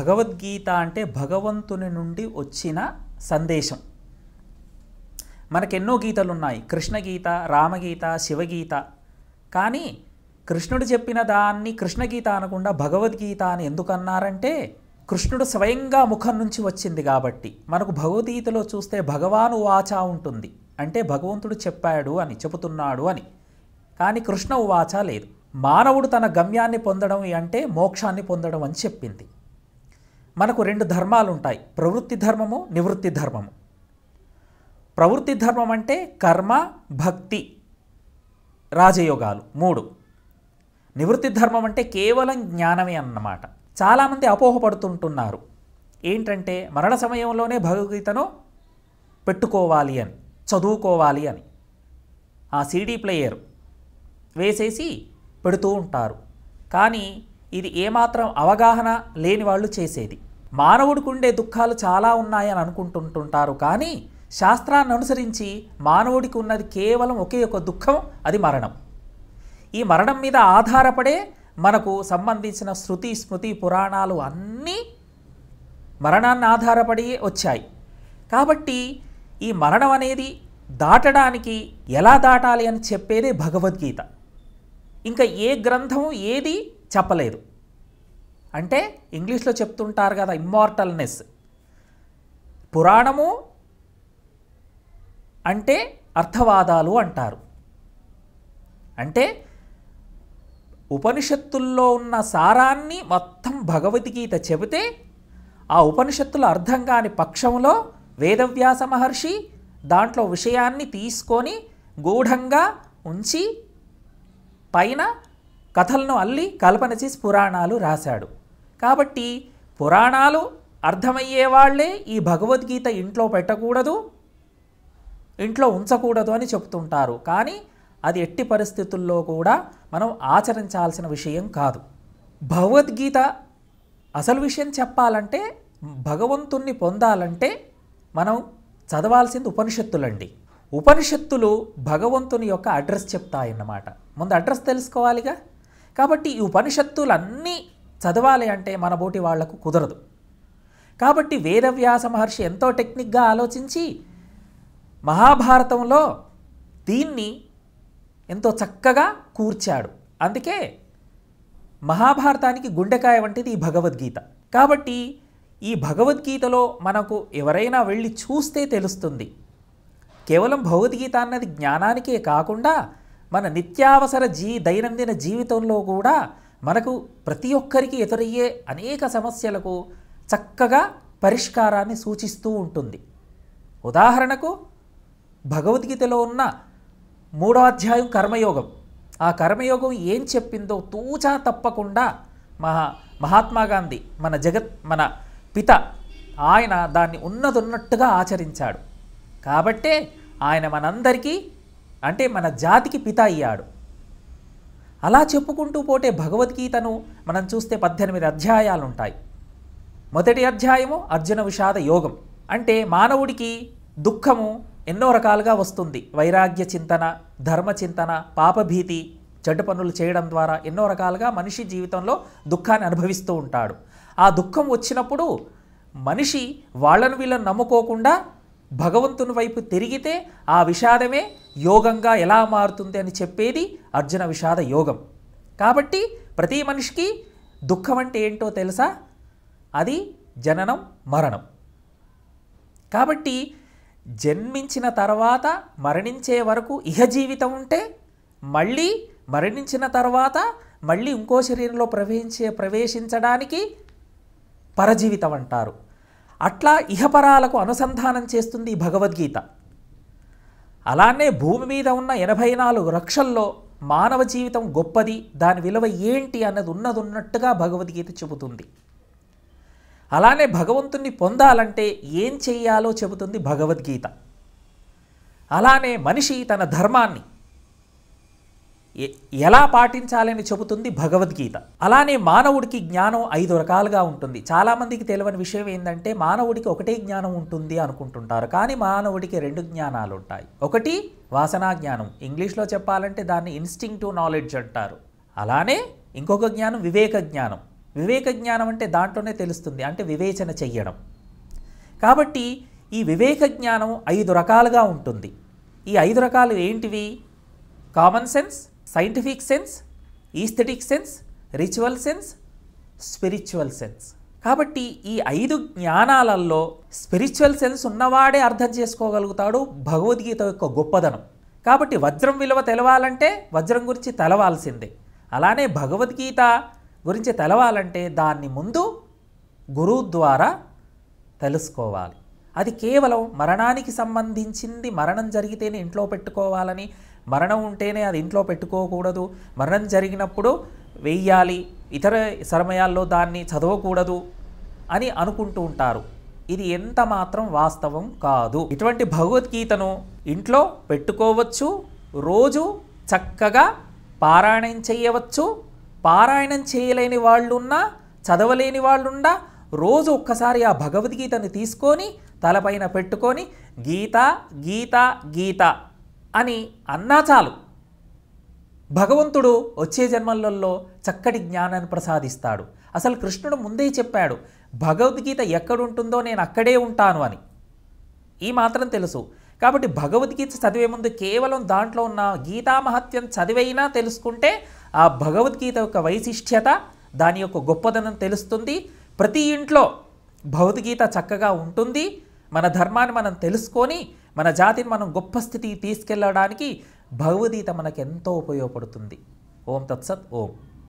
భగవద్గీత అంటే భగవంతుని నుండి వచ్చిన సందేశం మనకెన్నో గీతలు ఉన్నాయి కృష్ణగీత రామగీత శివగీత కానీ కృష్ణుడు చెప్పిన దాన్ని కృష్ణగీత అనకుండా భగవద్గీత అని ఎందుకన్నారంటే కృష్ణుడు స్వయంగా ముఖం నుంచి వచ్చింది కాబట్టి మనకు భగవద్గీతలో చూస్తే భగవాను వాచ ఉంటుంది అంటే భగవంతుడు చెప్పాడు అని చెబుతున్నాడు అని కానీ కృష్ణ ఉవాచ లేదు మానవుడు తన గమ్యాన్ని పొందడం అంటే మోక్షాన్ని పొందడం అని చెప్పింది మనకు రెండు ధర్మాలు ఉంటాయి ప్రవృత్తి ధర్మము నివృత్తి ధర్మము ప్రవృత్తి ధర్మం అంటే కర్మ భక్తి రాజయోగాలు మూడు నివృత్తి ధర్మం అంటే కేవలం జ్ఞానమే అన్నమాట చాలామంది అపోహపడుతుంటున్నారు ఏంటంటే మరణ సమయంలోనే భగవద్గీతను పెట్టుకోవాలి అని చదువుకోవాలి అని ఆ సీడీ ప్లేయర్ వేసేసి పెడుతూ ఉంటారు కానీ ఇది ఏమాత్రం అవగాహన లేని వాళ్ళు చేసేది మానవుడికి ఉండే దుఃఖాలు చాలా ఉన్నాయని అనుకుంటుంటుంటారు కానీ శాస్త్రాన్ని అనుసరించి మానవుడికి ఉన్నది కేవలం ఒకే ఒక దుఃఖం అది మరణం ఈ మరణం మీద ఆధారపడే మనకు సంబంధించిన శృతి స్మృతి పురాణాలు అన్నీ మరణాన్ని ఆధారపడి వచ్చాయి కాబట్టి ఈ మరణం అనేది దాటడానికి ఎలా దాటాలి అని చెప్పేదే భగవద్గీత ఇంకా ఏ గ్రంథం ఏది చెప్పలేదు అంటే ఇంగ్లీష్లో చెప్తుంటారు కదా ఇమ్మార్టల్నెస్ పురాణము అంటే అర్థవాదాలు అంటారు అంటే ఉపనిషత్తుల్లో ఉన్న సారాన్ని మొత్తం భగవద్గీత చెబితే ఆ ఉపనిషత్తుల అర్థం కాని పక్షంలో వేదవ్యాస మహర్షి దాంట్లో విషయాన్ని తీసుకొని గూఢంగా ఉంచి పైన కథలను అల్లి కల్పన చేసి పురాణాలు రాశాడు కాబట్టి పురాణాలు అర్థమయ్యే వాళ్ళే ఈ భగవద్గీత ఇంట్లో పెట్టకూడదు ఇంట్లో ఉంచకూడదు అని చెప్తుంటారు కానీ అది ఎట్టి పరిస్థితుల్లో కూడా మనం ఆచరించాల్సిన విషయం కాదు భగవద్గీత అసలు విషయం చెప్పాలంటే భగవంతుణ్ణి పొందాలంటే మనం చదవాల్సింది ఉపనిషత్తులండి ఉపనిషత్తులు భగవంతుని యొక్క అడ్రస్ చెప్తాయన్నమాట ముందు అడ్రస్ తెలుసుకోవాలిగా కాబట్టి ఈ ఉపనిషత్తులన్నీ చదవాలి అంటే మన బోటి వాళ్లకు కుదరదు కాబట్టి వేదవ్యాస మహర్షి ఎంతో టెక్నిక్గా ఆలోచించి మహాభారతంలో దీన్ని ఎంతో చక్కగా కూర్చాడు అందుకే మహాభారతానికి గుండెకాయ వంటిది ఈ భగవద్గీత కాబట్టి ఈ భగవద్గీతలో మనకు ఎవరైనా వెళ్ళి చూస్తే తెలుస్తుంది కేవలం భగవద్గీత అన్నది జ్ఞానానికే కాకుండా మన నిత్యావసర జీ దైనందిన జీవితంలో కూడా మనకు ప్రతి ఒక్కరికి ఎదురయ్యే అనేక సమస్యలకు చక్కగా పరిష్కారాన్ని సూచిస్తూ ఉంటుంది ఉదాహరణకు భగవద్గీతలో ఉన్న మూడో అధ్యాయం కర్మయోగం ఆ కర్మయోగం ఏం చెప్పిందో తూచా తప్పకుండా మహా మహాత్మా గాంధీ మన జగత్ మన పిత ఆయన దాన్ని ఉన్నదున్నట్టుగా ఆచరించాడు కాబట్టే ఆయన మనందరికీ అంటే మన జాతికి పిత అయ్యాడు అలా చెప్పుకుంటూ పోతే భగవద్గీతను మనం చూస్తే పద్దెనిమిది అధ్యాయాలు ఉంటాయి మొదటి అధ్యాయము అర్జున విషాద యోగం అంటే మానవుడికి దుఃఖము ఎన్నో రకాలుగా వస్తుంది వైరాగ్య చింతన ధర్మ చింతన పాపభీతి చెడ్డ పనులు చేయడం ద్వారా ఎన్నో రకాలుగా మనిషి జీవితంలో దుఃఖాన్ని అనుభవిస్తూ ఉంటాడు ఆ దుఃఖం వచ్చినప్పుడు మనిషి వాళ్ళను వీళ్ళని నమ్ముకోకుండా భగవంతుని వైపు తిరిగితే ఆ విషాదమే యోగంగా ఎలా మారుతుంది అని చెప్పేది అర్జున విషాద యోగం కాబట్టి ప్రతి మనిషికి దుఃఖం అంటే ఏంటో తెలుసా అది జననం మరణం కాబట్టి జన్మించిన తర్వాత మరణించే వరకు ఇహ జీవితం ఉంటే మళ్ళీ మరణించిన తర్వాత మళ్ళీ ఇంకో శరీరంలో ప్రవేశించే ప్రవేశించడానికి పరజీవితం అంటారు అట్లా ఇహపరాలకు అనుసంధానం చేస్తుంది ఈ భగవద్గీత అలానే భూమి మీద ఉన్న ఎనభై నాలుగు లక్షల్లో మానవ జీవితం గొప్పది దాని విలువ ఏంటి అన్నది ఉన్నది ఉన్నట్టుగా భగవద్గీత చెబుతుంది అలానే భగవంతుణ్ణి పొందాలంటే ఏం చెయ్యాలో చెబుతుంది భగవద్గీత అలానే మనిషి తన ధర్మాన్ని ఎ- ఎలా పాటించాలని చెబుతుంది భగవద్గీత అలానే మానవుడికి జ్ఞానం ఐదు రకాలుగా ఉంటుంది చాలామందికి తెలియని విషయం ఏంటంటే మానవుడికి ఒకటే జ్ఞానం ఉంటుంది అనుకుంటుంటారు కానీ మానవుడికి రెండు జ్ఞానాలు ఉంటాయి ఒకటి వాసనా జ్ఞానం ఇంగ్లీష్లో చెప్పాలంటే దాన్ని ఇన్స్టింక్టివ్ నాలెడ్జ్ అంటారు అలానే ఇంకొక జ్ఞానం వివేక జ్ఞానం వివేక జ్ఞానం అంటే దాంట్లోనే తెలుస్తుంది అంటే వివేచన చెయ్యడం కాబట్టి ఈ వివేక జ్ఞానం ఐదు రకాలుగా ఉంటుంది ఈ ఐదు రకాలు ఏంటివి common sense scientific sense aesthetic sense ritual sense spiritual sense కాబట్టి ఈ ఐదు జ్ఞానాలలో స్పిరిచువల్ సెన్స్ ఉన్నవాడే అర్థం చేసుకోగలుగుతాడు భగవద్గీత యొక్క గొప్పదనం కాబట్టి వజ్రం విలువ తెలవాలంటే వజ్రం గురించి తెలవాల్సిందే అలానే భగవద్గీత గురించి తెలవాలంటే దాన్ని ముందు గురువు ద్వారా తెలుసుకోవాలి అది కేవలం మరణానికి సంబంధించింది మరణం జరిగితేనే ఇంట్లో పెట్టుకోవాలని మరణం ఉంటేనే అది ఇంట్లో పెట్టుకోకూడదు మరణం జరిగినప్పుడు వెయ్యాలి ఇతర సమయాల్లో దాన్ని చదవకూడదు అని అనుకుంటూ ఉంటారు ఇది ఎంత మాత్రం వాస్తవం కాదు ఇటువంటి భగవద్గీతను ఇంట్లో పెట్టుకోవచ్చు రోజు చక్కగా పారాయణం చేయవచ్చు పారాయణం చేయలేని వాళ్ళున్నా చదవలేని వాళ్ళున్నా రోజు ఒక్కసారి ఆ భగవద్గీతని తీసుకొని తలపైన పెట్టుకొని గీత గీత గీత అని అన్నా చాలు భగవంతుడు వచ్చే జన్మలలో చక్కటి జ్ఞానాన్ని ప్రసాదిస్తాడు అసలు కృష్ణుడు ముందే చెప్పాడు భగవద్గీత ఎక్కడుంటుందో నేను అక్కడే ఉంటాను అని ఈ మాత్రం తెలుసు కాబట్టి భగవద్గీత చదివే ముందు కేవలం దాంట్లో ఉన్న గీతా మహత్యం చదివైనా తెలుసుకుంటే ఆ భగవద్గీత యొక్క వైశిష్ట్యత దాని యొక్క గొప్పదనం తెలుస్తుంది ప్రతి ఇంట్లో భగవద్గీత చక్కగా ఉంటుంది మన ధర్మాన్ని మనం తెలుసుకొని మన జాతిని మనం గొప్ప స్థితికి తీసుకెళ్ళడానికి భగవద్గీత మనకు ఎంతో ఉపయోగపడుతుంది ఓం తత్సత్ ఓం